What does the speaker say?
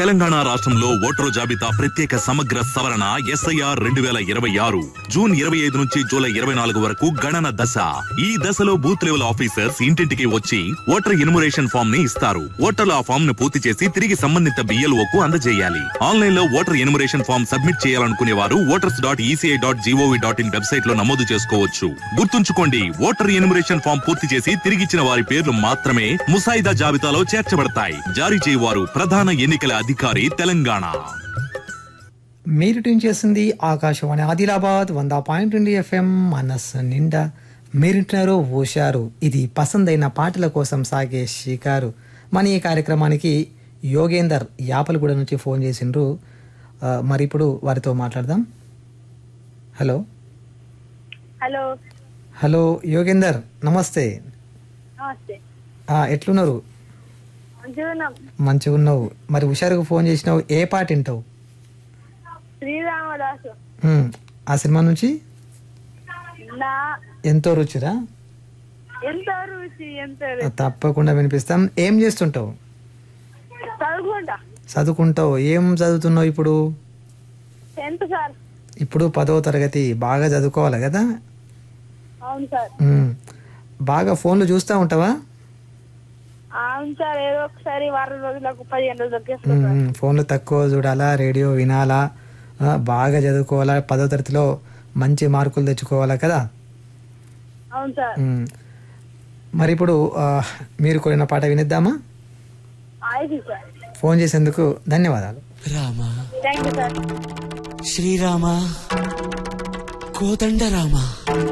తెలంగాణ రాష్ట్రంలో ఓటరు జాబితా ప్రత్యేక సమగ్ర సవరణ ఎస్ఐఆర్ రెండు వేల ఇరవై ఆరు జూన్ ఇరవై ఐదు నుంచి జూలై ఇరవై నాలుగు వరకు గణన దశ ఈ దశలో బూత్ లెవెల్ ఆఫీసర్స్ ఇంటింటికి వచ్చి ఓటర్ ఇన్మురేషన్ ఫామ్ ని ఇస్తారు ఓటర్లు ఆ ఫామ్ ను పూర్తి చేసి తిరిగి సంబంధిత బిఎల్ఓ కు అందజేయాలి ఆన్లైన్ లో ఓటర్ ఇన్మురేషన్ ఫామ్ సబ్మిట్ చేయాలనుకునే వారు voters dot ECI dot GOV dot in website లో నమోదు చేసుకోవచ్చు గుర్తుంచుకోండి ఓటర్ ఇన్మురేషన్ ఫామ్ పూర్తి చేసి తిరిగిచ్చిన వారి పేర్లు మాత్రమే ముసాయిదా జాబితాలో చేర్చబడతాయి జారీ చేయవారు ప్రధాన ఎన్నికల అధికారి తెలంగాణ మీరు ట్యూన్ చేసింది ఆకాశవాణి ఆదిలాబాద్ వంద పాయింట్ రెండు ఎఫ్ఎం మనస్సు నిండా మీరింటున్నారు ఓషారు ఇది పసందైన పాటల కోసం సాగే షికారు మన ఈ కార్యక్రమానికి యోగేందర్ యాపలగూడ నుంచి ఫోన్ చేసిండ్రు ఆ, మరి ఇప్పుడు వారితో మాట్లాడదాం హలో హలో హలో యోగేందర్ నమస్తే నమస్తే ఆ, ఎట్లున్నారు మంచిగా ఉన్నాం మంచిగా ఉన్నావు మరి హుషారుగా ఫోన్ చేసినావు ఏ పాట వింటావు శ్రీరామదాసు ఉమ్, ఆ సినిమా నుంచి నా ఎంతో రుచిరా ఎంత రుచి ఎంత తప్పకుండా వినిపిస్తాం ఏం చేస్తుంటావు చదువుకుంటా చదువుకుంటావు ఏం చదువుతున్నావు ఇప్పుడు టెన్త్ సార్ ఇప్పుడు పదవ తరగతి బాగా చదువుకోవాలి కదా అవును సార్ ఉమ్. బాగా ఫోన్లు చూస్తూ ఉంటావా అవును సార్ ఏదో ఒకసారి వారం రోజులకు పదిహేను రోజులకి ఉమ్, ఉమ్. ఫోన్లు తక్కువ చూడాలా రేడియో వినాలా ఆ, బాగా చదువుకోవాలా పదవ తరగతిలో మంచి మార్కులు తెచ్చుకోవాలా కదా అవును సార్ ఉమ్. మరి ఇప్పుడు ఆ, మీరు కోరిన పాట వినిద్దామా ఆయుష్ సార్ ఫోన్ చేసేందుకు ధన్యవాదాలు Rama thank you sir Srirama Kodanda Rama